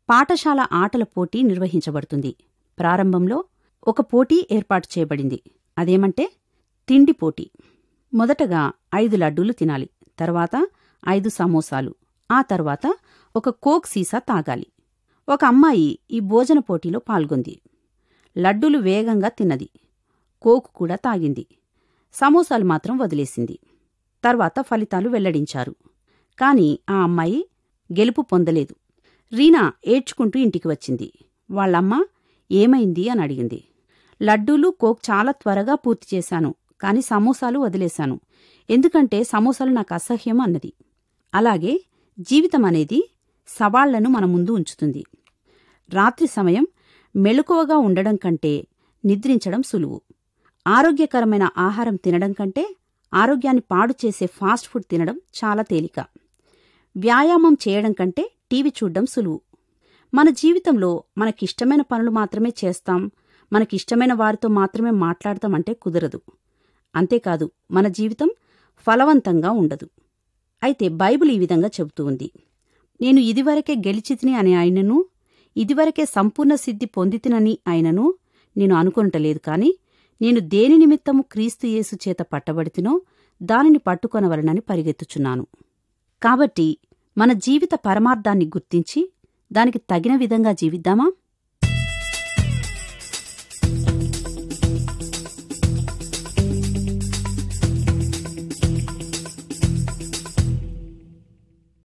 పాఠశాల ఆటల పోటీ నిర్వహించబడుతుంది ప్రారంభంలో ఒక పోటీ ఏర్పాటు చేయబడింది అదేమంటే తిండి పోటీ మొదటగా ఐదు లడ్డూలు తినాలి తర్వాత ఐదు సమోసాలు ఆ తర్వాత ఒక కోక్ సీసా తాగాలి ఒక అమ్మాయి ఈ భోజన పోటీలో పాల్గొంది లడ్డూలు వేగంగా తిన్నది కోక్ కూడా తాగింది సమోసాలు మాత్రం వదిలేసింది తర్వాత ఫలితాలు వెల్లడించారు కాని ఆ అమ్మాయి గెలుపు పొందలేదు రీనా ఏడ్చుకుంటూ ఇంటికి వచ్చింది వాళ్ళమ్మ ఏమైంది అని అడిగింది లడ్డూలు కోక్ చాలా త్వరగా పూర్తి చేశాను కాని సమోసాలు వదిలేశాను ఎందుకంటే సమోసాలు నాకు అసహ్యం అన్నది అలాగే జీవితం అనేది సవాళ్లను మన ముందు ఉంచుతుంది రాత్రి సమయం మెలకువగా ఉండడం కంటే నిద్రించడం సులువు ఆరోగ్యకరమైన ఆహారం తినడం కంటే ఆరోగ్యాన్ని పాడు చేసే ఫాస్ట్ ఫుడ్ తినడం చాలా తేలిక వ్యాయామం చేయడం కంటే టీవీ చూడ్డం సులువు మన జీవితంలో మనకిష్టమైన పనులు మాత్రమే చేస్తాం మనకిష్టమైన వారితో మాత్రమే మాట్లాడతాం అంటే కుదరదు అంతేకాదు మన జీవితం ఫలవంతంగా ఉండదు అయితే బైబిల్ ఈ విధంగా చెబుతూ ఉంది నేను ఇదివరకే గెలిచితిని అని ఆయనను ఇదివరకే సంపూర్ణ సిద్ధి పొందితినని ఆయనను నేను అనుకొనటలేదు కాని నేను దేని నిమిత్తము క్రీస్తు యేసు చేత పట్టబడితినో దానిని పట్టుకొనవలనని పరిగెత్తుచున్నాను కాబట్టి మన జీవిత పరమార్థాన్ని గుర్తించి దానికి తగిన విధంగా జీవిద్దామా